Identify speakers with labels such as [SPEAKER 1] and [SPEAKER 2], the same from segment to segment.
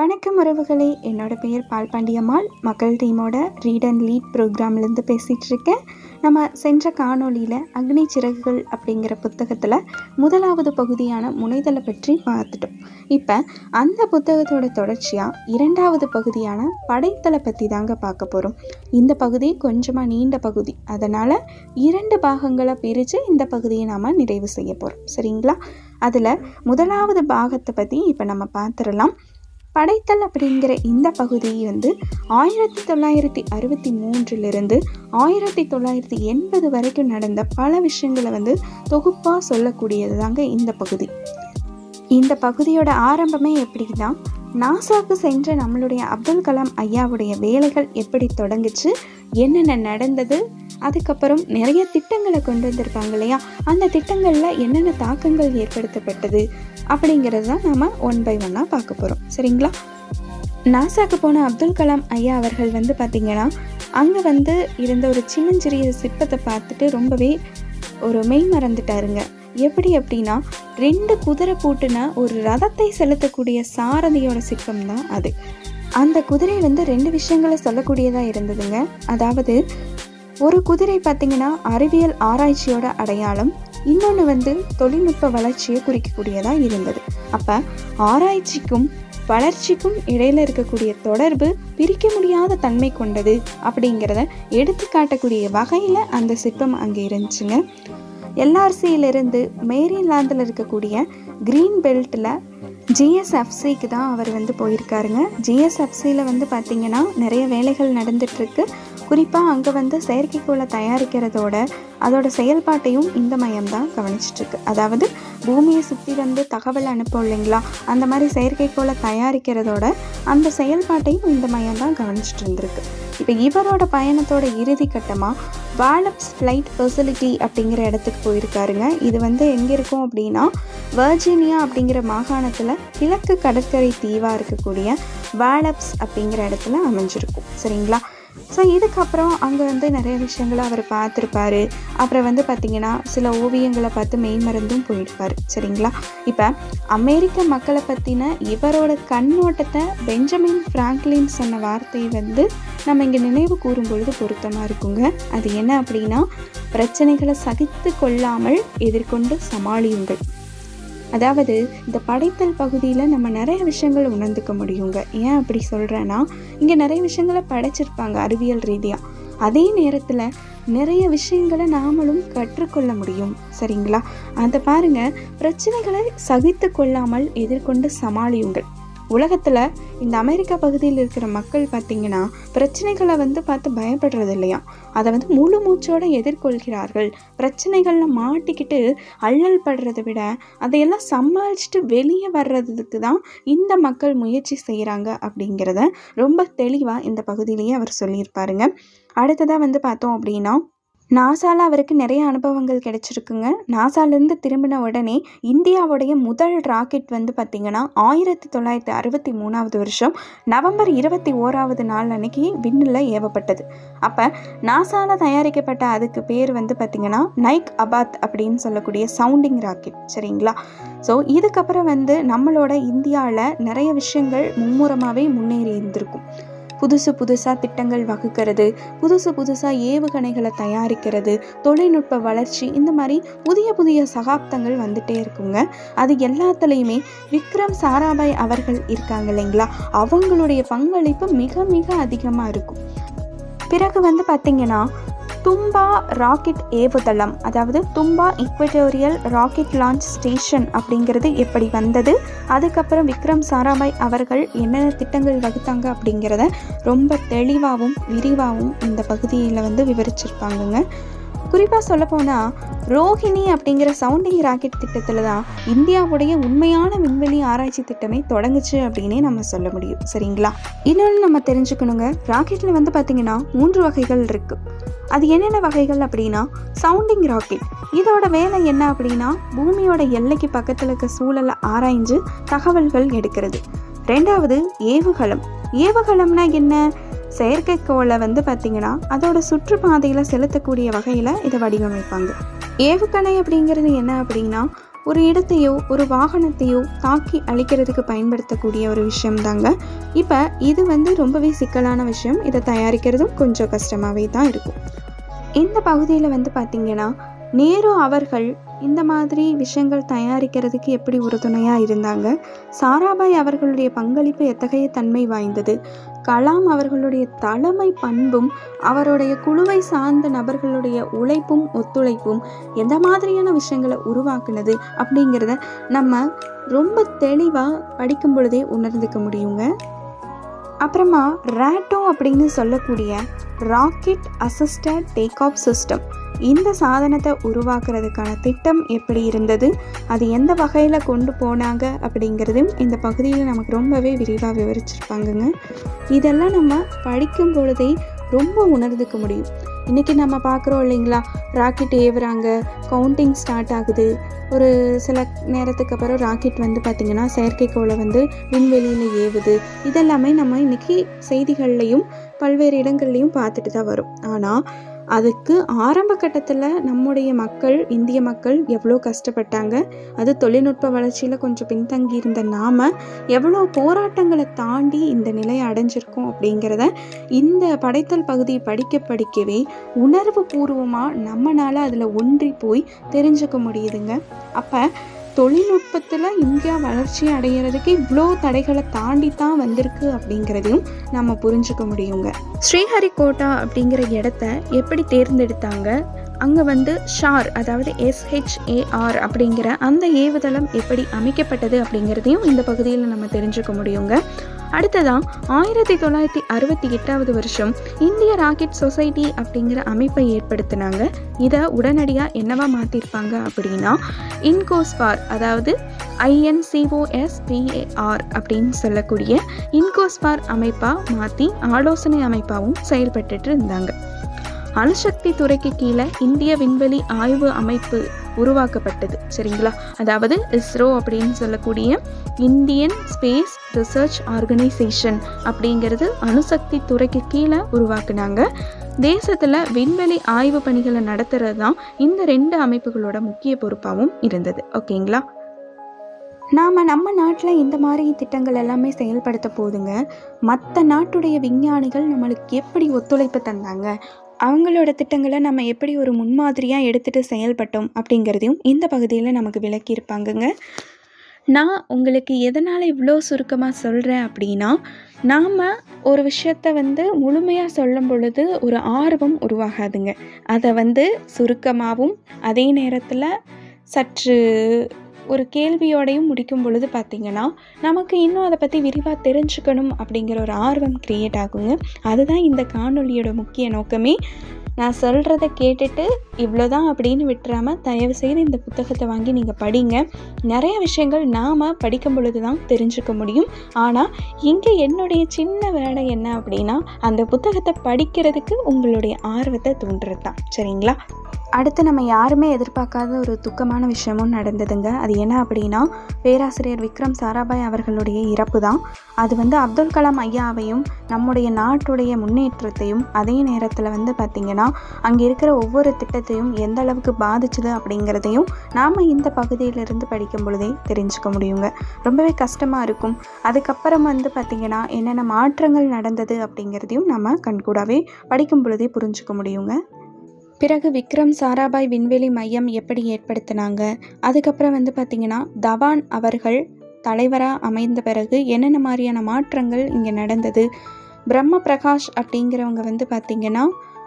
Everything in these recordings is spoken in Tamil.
[SPEAKER 1] வணக்கம் உறவுகளே என்னோட பெயர் பால் பாண்டியம்மாள் மக்கள் டீமோட ரீட் அண்ட் லீட் ப்ரோக்ராம்லேருந்து பேசிகிட்டு இருக்கேன் நம்ம சென்ற காணொளியில் அக்னி சிறகுகள் அப்படிங்கிற புத்தகத்தில் முதலாவது பகுதியான முனைதலை பற்றி பார்த்துட்டோம் இப்போ அந்த புத்தகத்தோட தொடர்ச்சியாக இரண்டாவது பகுதியான படைத்தலை பற்றி தாங்க பார்க்க போகிறோம் இந்த பகுதி கொஞ்சமாக நீண்ட பகுதி அதனால் இரண்டு பாகங்களை பிரித்து இந்த பகுதியை நாம் நிறைவு செய்ய போகிறோம் சரிங்களா அதில் முதலாவது பாகத்தை பற்றி இப்போ நம்ம பார்த்துடலாம் படைத்தல் அப்படிங்கிற இந்த பகுதி வந்து ஆயிரத்தி தொள்ளாயிரத்தி அறுபத்தி மூன்றிலிருந்து ஆயிரத்தி தொள்ளாயிரத்தி எண்பது வரைக்கும் நடந்த பல விஷயங்களை வந்து தொகுப்பாக சொல்லக்கூடியது தாங்க இந்த பகுதி இந்த பகுதியோட ஆரம்பமே எப்படின்னா நாசாவுக்கு சென்ற நம்மளுடைய அப்துல் கலாம் ஐயாவுடைய வேலைகள் எப்படி தொடங்குச்சு என்னென்ன நடந்தது அதுக்கப்புறம் நிறைய திட்டங்களை கொண்டு வந்திருப்பாங்க இல்லையா அந்த திட்டங்களில் என்னென்ன தாக்கங்கள் ஏற்படுத்தப்பட்டது அப்படிங்கிறது தான் நம்ம ஒன் பை ஒன்னாக பார்க்க போகிறோம் சரிங்களா நாசாக்கு போன அப்துல் கலாம் ஐயா அவர்கள் வந்து பார்த்திங்கன்னா அங்கே வந்து இருந்த ஒரு சின்னஞ்சிறிய சிற்பத்தை பார்த்துட்டு ரொம்பவே ஒரு மெய் மறந்துட்டாருங்க எப்படி அப்படின்னா ரெண்டு குதிரை பூட்டுன ஒரு ரதத்தை செலுத்தக்கூடிய சாரதியோட சிற்பம் தான் அது அந்த குதிரை வந்து ரெண்டு விஷயங்களை சொல்லக்கூடியதாக இருந்ததுங்க அதாவது ஒரு குதிரை பார்த்திங்கன்னா அறிவியல் ஆராய்ச்சியோட அடையாளம் இன்னொன்று வந்து தொழில்நுட்ப வளர்ச்சியை குறிக்கக்கூடியதாக இருந்தது அப்போ ஆராய்ச்சிக்கும் வளர்ச்சிக்கும் இடையில இருக்கக்கூடிய தொடர்பு பிரிக்க முடியாத தன்மை கொண்டது அப்படிங்கிறத எடுத்து காட்டக்கூடிய வகையில் அந்த சிற்பம் அங்கே இருந்துச்சுங்க எல்ஆர்சியிலிருந்து மேரிலாந்தில் இருக்கக்கூடிய க்ரீன் பெல்ட்டில் ஜிஎஸ்எஃப்சிக்கு தான் அவர் வந்து போயிருக்காருங்க ஜிஎஸ்எஃப்சியில் வந்து பார்த்திங்கன்னா நிறைய வேலைகள் நடந்துகிட்ருக்கு குறிப்பாக அங்கே வந்து செயற்கைக்கோளை தயாரிக்கிறதோட அதோட செயல்பாட்டையும் இந்த மையம் தான் கவனிச்சிட்ருக்கு அதாவது பூமியை சுற்றி வந்து தகவல் அனுப்போம் இல்லைங்களா அந்த மாதிரி செயற்கைக்கோளை தயாரிக்கிறதோட அந்த செயல்பாட்டையும் இந்த மையம் தான் கவனிச்சிட்டு இருந்திருக்கு இப்போ இவரோட பயணத்தோட இறுதி கட்டமாக வாலப்ஸ் ஃப்ளைட் ஃபெசிலிட்டி அப்படிங்கிற இடத்துக்கு போயிருக்காருங்க இது வந்து எங்கே இருக்கும் அப்படின்னா வர்ஜீனியா அப்படிங்கிற மாகாணத்தில் கிழக்கு கடற்கரை தீவாக இருக்கக்கூடிய வாலப்ஸ் அப்படிங்கிற இடத்துல அமைஞ்சிருக்கும் சரிங்களா ஸோ இதுக்கப்புறம் அங்கே வந்து நிறைய விஷயங்களை அவர் பார்த்துருப்பாரு அப்புறம் வந்து பார்த்திங்கன்னா சில ஓவியங்களை பார்த்து மெய்மறந்தும் போயிருப்பார் சரிங்களா இப்போ அமெரிக்க மக்களை பற்றின இவரோட கண்ணோட்டத்தை பெஞ்சமின் ஃப்ராங்க்லின் சொன்ன வார்த்தை வந்து நம்ம இங்கே நினைவு கூறும் பொழுது பொருத்தமாக இருக்குங்க அது என்ன அப்படின்னா பிரச்சனைகளை சகித்து கொள்ளாமல் எதிர்கொண்டு சமாளியுங்கள் அதாவது இந்த படைத்தல் பகுதியில் நம்ம நிறைய விஷயங்கள் உணர்ந்துக்க முடியுங்க ஏன் அப்படி சொல்கிறேன்னா இங்கே நிறைய விஷயங்களை படைச்சிருப்பாங்க அறிவியல் ரீதியாக அதே நேரத்தில் நிறைய விஷயங்களை நாமளும் கற்றுக்கொள்ள முடியும் சரிங்களா அதை பாருங்கள் பிரச்சனைகளை சகித்து கொள்ளாமல் எதிர்கொண்டு சமாளியுங்கள் உலகத்தில் இந்த அமெரிக்கா பகுதியில் இருக்கிற மக்கள் பார்த்திங்கன்னா பிரச்சனைகளை வந்து பார்த்து பயப்படுறது இல்லையா அதை வந்து முழு மூச்சோடு எதிர்கொள்கிறார்கள் பிரச்சனைகளில் மாட்டிக்கிட்டு அள்ளல் படுறதை விட அதையெல்லாம் சமாளிச்சுட்டு வெளியே வர்றதுக்கு தான் இந்த மக்கள் முயற்சி செய்கிறாங்க அப்படிங்கிறத ரொம்ப தெளிவாக இந்த பகுதியிலேயே அவர் சொல்லியிருப்பாருங்க அடுத்ததாக வந்து பார்த்தோம் அப்படின்னா நாசாவில் அவருக்கு நிறைய அனுபவங்கள் கிடைச்சிருக்குங்க நாசாலேருந்து திரும்பின உடனே இந்தியாவுடைய முதல் ராக்கெட் வந்து பார்த்திங்கன்னா ஆயிரத்தி தொள்ளாயிரத்தி அறுபத்தி மூணாவது வருஷம் நவம்பர் இருபத்தி ஓராவது நாள் அன்னைக்கு விண்ணில் ஏவப்பட்டது அப்போ நாசாவில் தயாரிக்கப்பட்ட அதுக்கு பேர் வந்து பார்த்திங்கன்னா நைக் அபாத் அப்படின்னு சொல்லக்கூடிய சவுண்டிங் ராக்கெட் சரிங்களா ஸோ இதுக்கப்புறம் வந்து நம்மளோட இந்தியாவில் நிறைய விஷயங்கள் மும்முரமாகவே முன்னேறி இருந்திருக்கும் புதுசு புதுசாக திட்டங்கள் வகுக்கிறது புதுசு புதுசாக ஏவுகணைகளை தயாரிக்கிறது தொழில்நுட்ப வளர்ச்சி இந்த மாதிரி புதிய புதிய சகாப்தங்கள் வந்துட்டே இருக்குங்க அது எல்லாத்துலேயுமே விக்ரம் சாராபாய் அவர்கள் இருக்காங்க இல்லைங்களா அவங்களுடைய பங்களிப்பு மிக மிக அதிகமாக இருக்கும் பிறகு வந்து பார்த்திங்கன்னா தும்பா ராக்கெட் ஏவுதளம் அதாவது Thumba equatorial rocket launch station அப்படிங்கிறது எப்படி வந்தது அதுக்கப்புறம் விக்ரம் சாராபாய் அவர்கள் என்னென்ன திட்டங்கள் வகுத்தாங்க அப்படிங்கிறத ரொம்ப தெளிவாகவும் விரிவாகவும் இந்த பகுதியில் வந்து விவரிச்சிருப்பாங்கங்க குறிப்பாக சொல்லப்போனால் ரோஹிணி அப்படிங்கிற சவுண்டிங் ராக்கெட் திட்டத்தில் தான் இந்தியாவுடைய உண்மையான விண்வெளி ஆராய்ச்சி திட்டமே தொடங்குச்சு அப்படின்னே நம்ம சொல்ல முடியும் சரிங்களா இன்னொன்று நம்ம தெரிஞ்சுக்கணுங்க ராக்கெட்டில் வந்து பார்த்திங்கன்னா மூன்று வகைகள் இருக்குது அது என்னென்ன வகைகள் அப்படின்னா சவுண்டிங் ராக்கெட் இதோட வேலை என்ன அப்படின்னா பூமியோட எல்லைக்கு பக்கத்தில் இருக்க சூழலை ஆராய்ஞ்சு தகவல்கள் எடுக்கிறது ரெண்டாவது ஏவுகலம் ஏவுகலம்னா என்ன செயற்கைக்கோளை வந்து பார்த்திங்கன்னா அதோட சுற்றுப்பாதையில் செலுத்தக்கூடிய வகையில் இதை வடிவமைப்பாங்க ஏவுகணை அப்படிங்கிறது என்ன அப்படின்னா ஒரு இடத்தையோ ஒரு வாகனத்தையோ தாக்கி அழிக்கிறதுக்கு பயன்படுத்தக்கூடிய ஒரு விஷயம்தாங்க இப்போ இது வந்து ரொம்பவே சிக்கலான விஷயம் இதை தயாரிக்கிறதும் கொஞ்சம் கஷ்டமாகவே தான் இருக்கும் இந்த பகுதியில் வந்து பார்த்திங்கன்னா நேரு அவர்கள் இந்த மாதிரி விஷயங்கள் தயாரிக்கிறதுக்கு எப்படி உறுதுணையாக இருந்தாங்க சாராபாய் அவர்களுடைய பங்களிப்பு எத்தகைய தன்மை வாய்ந்தது கலாம் அவர்களுடைய தலைமை பண்பும் அவருடைய குழுவை சார்ந்த நபர்களுடைய உழைப்பும் ஒத்துழைப்பும் எந்த மாதிரியான விஷயங்களை உருவாக்குனது அப்படிங்கிறத நம்ம ரொம்ப தெளிவாக படிக்கும் பொழுதே உணர்ந்துக்க முடியுங்க அப்புறமா ரேட்டோ அப்படின்னு சொல்லக்கூடிய rocket assisted take off system இந்த சாதனத்தை உருவாக்குறதுக்கான திட்டம் எப்படி இருந்தது அது எந்த வகையில் கொண்டு போனாங்க அப்படிங்கிறதையும் இந்த பகுதியில் நமக்கு ரொம்பவே விரிவாக விவரிச்சிருப்பாங்கங்க இதெல்லாம் நம்ம படிக்கும் பொழுதே ரொம்ப உணர்ந்துக்க முடியும் இன்றைக்கி நம்ம பார்க்குறோம் இல்லைங்களா ராக்கெட் ஏவுறாங்க கவுண்டிங் ஸ்டார்ட் ஆகுது ஒரு சில நேரத்துக்கு அப்புறம் ராக்கெட் வந்து பார்த்திங்கன்னா செயற்கைக்கோளை வந்து விண்வெளியில் ஏவுது இதெல்லாமே நம்ம இன்றைக்கி செய்திகள்லையும் பல்வேறு இடங்கள்லையும் பார்த்துட்டு தான் வரும் ஆனால் அதுக்கு ஆரம்ப கட்டத்தில் நம்முடைய மக்கள் இந்திய மக்கள் எவ்வளோ கஷ்டப்பட்டாங்க அது தொழில்நுட்ப வளர்ச்சியில் கொஞ்சம் பின்தங்கி இருந்த நாம் எவ்வளோ போராட்டங்களை தாண்டி இந்த நிலையை அடைஞ்சிருக்கோம் அப்படிங்கிறத இந்த படைத்தல் பகுதியை படிக்க படிக்கவே உணர்வு பூர்வமாக நம்மளால் அதில் ஒன்றி போய் தெரிஞ்சுக்க முடியுதுங்க அப்போ தொழில்நுட்பத்தில் இந்தியா வளர்ச்சி அடைகிறதுக்கு இவ்வளோ தடைகளை தாண்டி தான் வந்திருக்கு அப்படிங்கிறதையும் நம்ம புரிஞ்சுக்க முடியுங்க ஸ்ரீஹரிகோட்டா அப்படிங்கிற இடத்த எப்படி தேர்ந்தெடுத்தாங்க அங்கே வந்து ஷார் அதாவது எஸ்ஹெச்ஏஆர் அப்படிங்கிற அந்த ஏவுதளம் எப்படி அமைக்கப்பட்டது அப்படிங்கிறதையும் இந்த பகுதியில் நம்ம தெரிஞ்சுக்க முடியுங்க அடுத்ததான் ஆயிரத்தி தொள்ளாயிரத்தி அறுபத்தி எட்டாவது வருஷம் இந்திய ராக்கெட் சொசைட்டி அப்படிங்கிற அமைப்பை ஏற்படுத்தினாங்க இதை உடனடியாக என்னவா மாற்றிருப்பாங்க அப்படின்னா இன்கோஸ்பார் அதாவது ஐஎன்சிஓஎஸ்பிஏஆர் அப்படின்னு சொல்லக்கூடிய இன்கோஸ்பார் அமைப்பாக மாற்றி ஆலோசனை அமைப்பாகவும் செயல்பட்டுட்டு இருந்தாங்க அணுசக்தி துறைக்கு கீழே இந்திய விண்வெளி ஆய்வு அமைப்பு உருவாக்கப்பட்டது சரிங்களா அதாவது இஸ்ரோ அப்படின்னு சொல்லக்கூடிய இந்தியன் ஸ்பேஸ் ரிசர்ச் ஆர்கனைசேஷன் அப்படிங்கிறது அணுசக்தி துறைக்கு கீழே உருவாக்குனாங்க தேசத்தில் விண்வெளி ஆய்வு பணிகளை நடத்துறது தான் இந்த ரெண்டு அமைப்புகளோட முக்கிய பொறுப்பாகவும் இருந்தது ஓகேங்களா நாம் நம்ம நாட்டில் இந்த மாதிரி திட்டங்கள் எல்லாமே செயல்படுத்த போதுங்க மற்ற நாட்டுடைய விஞ்ஞானிகள் நம்மளுக்கு எப்படி ஒத்துழைப்பு தந்தாங்க அவங்களோட திட்டங்களை நம்ம எப்படி ஒரு முன்மாதிரியாக எடுத்துகிட்டு செயல்பட்டோம் அப்படிங்கிறதையும் இந்த பகுதியில் நமக்கு விளக்கியிருப்பாங்கங்க நான் உங்களுக்கு எதனால் இவ்வளோ சுருக்கமாக சொல்கிறேன் அப்படின்னா நாம் ஒரு விஷயத்த வந்து முழுமையாக சொல்லும் பொழுது ஒரு ஆர்வம் உருவாகாதுங்க அதை வந்து சுருக்கமாகவும் அதே நேரத்தில் சற்று ஒரு கேள்வியோடையும் முடிக்கும் பொழுது பார்த்திங்கன்னா நமக்கு இன்னும் அதை பற்றி விரிவாக தெரிஞ்சுக்கணும் அப்படிங்கிற ஒரு ஆர்வம் க்ரியேட் ஆகுங்க அதுதான் இந்த காணொலியோட முக்கிய நோக்கமே நான் சொல்கிறத கேட்டுட்டு இவ்வளோதான் அப்படின்னு விட்டுறாமல் தயவு செய்து இந்த புத்தகத்தை வாங்கி நீங்கள் படிங்க நிறைய விஷயங்கள் நாம் படிக்கும் பொழுது தான் தெரிஞ்சுக்க முடியும் ஆனால் இங்கே என்னுடைய சின்ன வேலை என்ன அப்படின்னா அந்த புத்தகத்தை படிக்கிறதுக்கு உங்களுடைய ஆர்வத்தை தூண்டுறது தான் சரிங்களா அடுத்து நம்ம யாருமே எதிர்பார்க்காத ஒரு துக்கமான விஷயமும் நடந்ததுங்க அது என்ன அப்படின்னா பேராசிரியர் விக்ரம் சாராபாய் அவர்களுடைய இறப்பு தான் அது வந்து அப்துல் கலாம் ஐயாவையும் நம்முடைய நாட்டுடைய முன்னேற்றத்தையும் அதே நேரத்தில் வந்து பார்த்திங்கன்னா அங்கே இருக்கிற ஒவ்வொரு திட்டத்தையும் எந்த அளவுக்கு பாதிச்சுது அப்படிங்கிறதையும் நாம் இந்த பகுதியிலிருந்து படிக்கும் பொழுதே தெரிஞ்சுக்க முடியுங்க ரொம்பவே கஷ்டமாக இருக்கும் அதுக்கப்புறம் வந்து பார்த்திங்கன்னா என்னென்ன மாற்றங்கள் நடந்தது அப்படிங்கிறதையும் நம்ம கண்கூடாவே படிக்கும் பொழுதே புரிஞ்சுக்க முடியுங்க பிறகு விக்ரம் சாராபாய் விண்வெளி மையம் எப்படி ஏற்படுத்தினாங்க அதுக்கப்புறம் வந்து பார்த்திங்கன்னா தவான் அவர்கள் தலைவராக அமைந்த பிறகு என்னென்ன மாதிரியான மாற்றங்கள் இங்கே நடந்தது பிரம்ம பிரகாஷ் அப்படிங்கிறவங்க வந்து பார்த்திங்கன்னா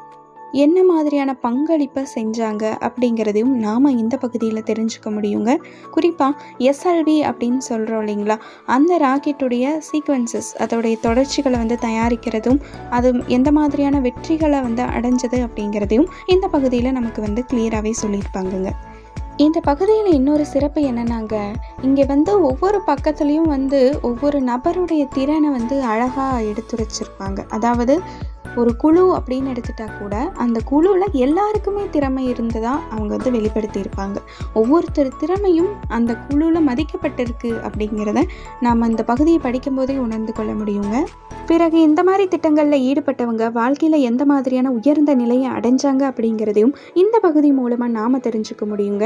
[SPEAKER 1] என்ன மாதிரியான பங்களிப்பை செஞ்சாங்க அப்படிங்கிறதையும் நாம் இந்த பகுதியில் தெரிஞ்சுக்க முடியுங்க குறிப்பாக எஸ்எல்வி அப்படின்னு சொல்கிறோம் இல்லைங்களா அந்த ராக்கெட்டுடைய சீக்வன்சஸ் அதோடைய தொடர்ச்சிகளை வந்து தயாரிக்கிறதும் அது எந்த மாதிரியான வெற்றிகளை வந்து அடைஞ்சது அப்படிங்கிறதையும் இந்த பகுதியில் நமக்கு வந்து கிளியராகவே சொல்லியிருப்பாங்கங்க இந்த பகுதியில் இன்னொரு சிறப்பு என்னன்னாங்க இங்கே வந்து ஒவ்வொரு பக்கத்துலேயும் வந்து ஒவ்வொரு நபருடைய திறனை வந்து அழகாக எடுத்துரைச்சிருப்பாங்க அதாவது ஒரு குழு அப்படின்னு எடுத்துட்டா கூட அந்த குழுவில் எல்லாருக்குமே திறமை இருந்ததா அவங்க வந்து வெளிப்படுத்தியிருப்பாங்க ஒவ்வொருத்தர் திறமையும் அந்த குழுவில் மதிக்கப்பட்டிருக்கு அப்படிங்கிறத நாம் இந்த பகுதியை படிக்கும்போதே உணர்ந்து கொள்ள முடியுங்க பிறகு இந்த மாதிரி திட்டங்களில் ஈடுபட்டவங்க வாழ்க்கையில் எந்த மாதிரியான உயர்ந்த நிலையை அடைஞ்சாங்க அப்படிங்கிறதையும் இந்த பகுதி மூலமாக நாம் தெரிஞ்சுக்க முடியுங்க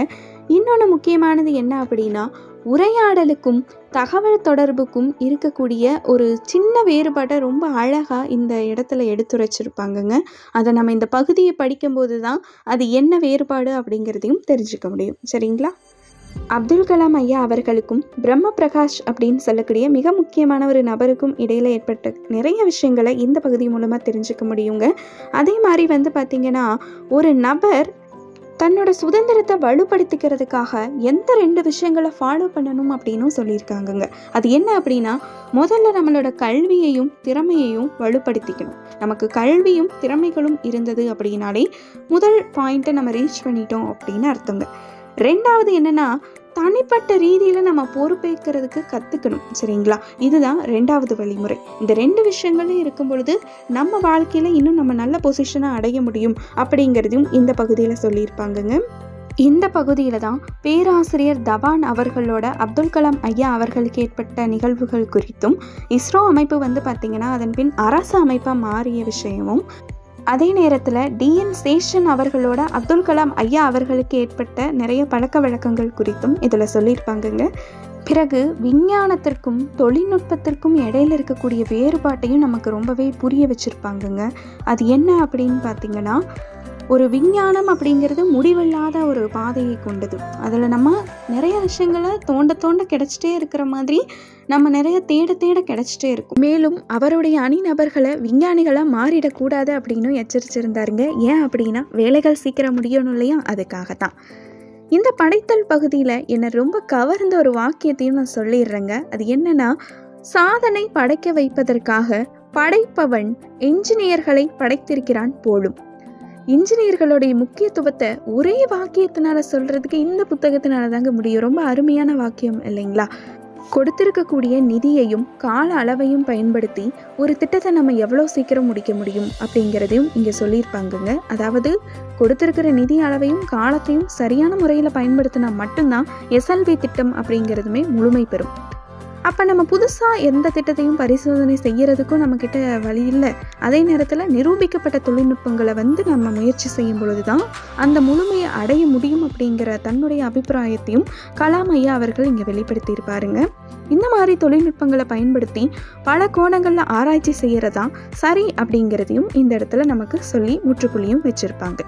[SPEAKER 1] இன்னொன்று முக்கியமானது என்ன அப்படின்னா உரையாடலுக்கும் தகவல் தொடர்புக்கும் இருக்கக்கூடிய ஒரு சின்ன வேறுபாட்டை ரொம்ப அழகாக இந்த இடத்துல எடுத்துரைச்சிருப்பாங்கங்க அதை நம்ம இந்த பகுதியை படிக்கும்போது தான் அது என்ன வேறுபாடு அப்படிங்கிறதையும் தெரிஞ்சுக்க முடியும் சரிங்களா அப்துல் கலாம் ஐயா அவர்களுக்கும் பிரம்ம பிரகாஷ் அப்படின்னு சொல்லக்கூடிய மிக முக்கியமான ஒரு நபருக்கும் இடையில ஏற்பட்ட நிறைய விஷயங்களை இந்த பகுதி மூலமாக தெரிஞ்சுக்க முடியுங்க அதே மாதிரி வந்து பார்த்திங்கன்னா ஒரு நபர் தன்னோட சுதந்திரத்தை வலுப்படுத்திக்கிறதுக்காக எந்த ரெண்டு விஷயங்களை ஃபாலோ பண்ணணும் அப்படின்னும் சொல்லியிருக்காங்கங்க அது என்ன அப்படின்னா முதல்ல நம்மளோட கல்வியையும் திறமையையும் வலுப்படுத்திக்கணும் நமக்கு கல்வியும் திறமைகளும் இருந்தது அப்படின்னாலே முதல் பாயிண்ட்டை நம்ம ரீச் பண்ணிட்டோம் அப்படின்னு அர்த்தங்க ரெண்டாவது என்னன்னா தனிப்பட்ட ரீதியில் நம்ம பொறுப்பேற்கிறதுக்கு கற்றுக்கணும் சரிங்களா இதுதான் ரெண்டாவது வழிமுறை இந்த ரெண்டு விஷயங்களும் இருக்கும் பொழுது நம்ம வாழ்க்கையில் இன்னும் நம்ம நல்ல பொசிஷனை அடைய முடியும் அப்படிங்கிறதையும் இந்த பகுதியில் சொல்லியிருப்பாங்கங்க இந்த பகுதியில் தான் பேராசிரியர் தவான் அவர்களோட அப்துல் கலாம் ஐயா அவர்களுக்கு ஏற்பட்ட நிகழ்வுகள் குறித்தும் இஸ்ரோ அமைப்பு வந்து பார்த்திங்கன்னா அதன் பின் அரசு அமைப்பாக மாறிய விஷயமும் அதே நேரத்தில் டிஎன் சேஷன் அவர்களோட அப்துல் கலாம் ஐயா அவர்களுக்கு ஏற்பட்ட நிறைய பழக்க வழக்கங்கள் குறித்தும் இதில் சொல்லியிருப்பாங்கங்க பிறகு விஞ்ஞானத்திற்கும் தொழில்நுட்பத்திற்கும் இடையில இருக்கக்கூடிய வேறுபாட்டையும் நமக்கு ரொம்பவே புரிய வச்சுருப்பாங்கங்க அது என்ன அப்படின்னு பார்த்தீங்கன்னா ஒரு விஞ்ஞானம் அப்படிங்கிறது முடிவில்லாத ஒரு பாதையை கொண்டது அதில் நம்ம நிறைய விஷயங்களை தோண்ட தோண்ட கிடச்சிட்டே இருக்கிற மாதிரி நம்ம நிறைய தேட தேட கிடச்சிட்டே இருக்கும் மேலும் அவருடைய அணிநபர்களை விஞ்ஞானிகளாக மாறிடக்கூடாது அப்படின்னு எச்சரிச்சிருந்தாருங்க ஏன் அப்படின்னா வேலைகள் சீக்கிரம் முடியணும் இல்லையா அதுக்காக தான் இந்த படைத்தல் பகுதியில் என்னை ரொம்ப கவர்ந்த ஒரு வாக்கியத்தையும் நான் சொல்லிடுறேங்க அது என்னன்னா சாதனை படைக்க வைப்பதற்காக படைப்பவன் என்ஜினியர்களை படைத்திருக்கிறான் போலும் இன்ஜினியர்களுடைய முக்கியத்துவத்தை ஒரே வாக்கியத்தினால சொல்கிறதுக்கு இந்த புத்தகத்தினால தாங்க முடியும் ரொம்ப அருமையான வாக்கியம் இல்லைங்களா கொடுத்திருக்கக்கூடிய நிதியையும் கால அளவையும் பயன்படுத்தி ஒரு திட்டத்தை நம்ம எவ்வளோ சீக்கிரம் முடிக்க முடியும் அப்படிங்கிறதையும் இங்கே சொல்லியிருப்பாங்கங்க அதாவது கொடுத்திருக்கிற நிதி அளவையும் காலத்தையும் சரியான முறையில் பயன்படுத்தினா மட்டும்தான் எஸ்எல்வி திட்டம் அப்படிங்கிறதுமே முழுமை பெறும் அப்போ நம்ம புதுசாக எந்த திட்டத்தையும் பரிசோதனை செய்யறதுக்கும் நம்மக்கிட்ட வழி இல்லை அதே நேரத்தில் நிரூபிக்கப்பட்ட தொழில்நுட்பங்களை வந்து நம்ம முயற்சி செய்யும் பொழுது தான் அந்த முழுமையை அடைய முடியும் அப்படிங்கிற தன்னுடைய அபிப்பிராயத்தையும் கலாம் ஐயா அவர்கள் இங்கே வெளிப்படுத்தியிருப்பாருங்க இந்த மாதிரி தொழில்நுட்பங்களை பயன்படுத்தி பல கோணங்களில் ஆராய்ச்சி செய்கிறதா சரி அப்படிங்கிறதையும் இந்த இடத்துல நமக்கு சொல்லி முற்றுப்புள்ளியும் வச்சுருப்பாங்க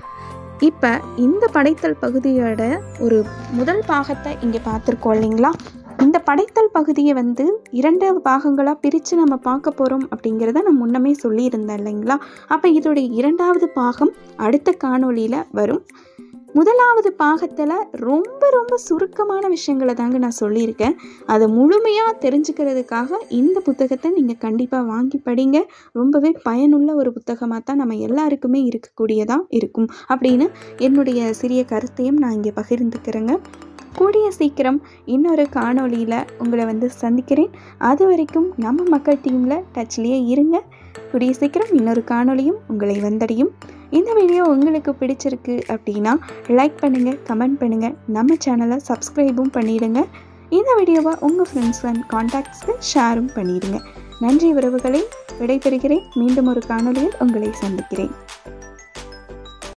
[SPEAKER 1] இப்போ இந்த படைத்தல் பகுதியோட ஒரு முதல் பாகத்தை இங்கே பார்த்துருக்கோம் இல்லைங்களா இந்த படைத்தல் பகுதியை வந்து இரண்டு பாகங்களாக பிரித்து நம்ம பார்க்க போகிறோம் அப்படிங்கிறத நான் முன்னமே சொல்லியிருந்தேன் இல்லைங்களா அப்போ இதோடைய இரண்டாவது பாகம் அடுத்த காணொளியில் வரும் முதலாவது பாகத்தில் ரொம்ப ரொம்ப சுருக்கமான விஷயங்களை தாங்க நான் சொல்லியிருக்கேன் அதை முழுமையாக தெரிஞ்சுக்கிறதுக்காக இந்த புத்தகத்தை நீங்கள் கண்டிப்பாக வாங்கி படிங்க ரொம்பவே பயனுள்ள ஒரு புத்தகமாக தான் நம்ம எல்லாருக்குமே இருக்கக்கூடியதாக இருக்கும் அப்படின்னு என்னுடைய சிறிய கருத்தையும் நான் இங்கே பகிர்ந்துக்கிறேங்க கூடிய சீக்கிரம் இன்னொரு காணொளியில் உங்களை வந்து சந்திக்கிறேன் அது வரைக்கும் நம்ம மக்கள் டீமில் டச்லேயே இருங்க கூடிய சீக்கிரம் இன்னொரு காணொளியும் உங்களை வந்தடையும் இந்த வீடியோ உங்களுக்கு பிடிச்சிருக்கு அப்படின்னா லைக் பண்ணுங்கள் கமெண்ட் பண்ணுங்கள் நம்ம சேனலை சப்ஸ்கிரைபும் பண்ணிடுங்க இந்த வீடியோவை உங்கள் ஃப்ரெண்ட்ஸ் அண்ட் கான்டாக்ட்ஸ்க்கு ஷேரும் பண்ணிடுங்க நன்றி உறவுகளை விடைபெறுகிறேன் மீண்டும் ஒரு காணொளியில் உங்களை சந்திக்கிறேன்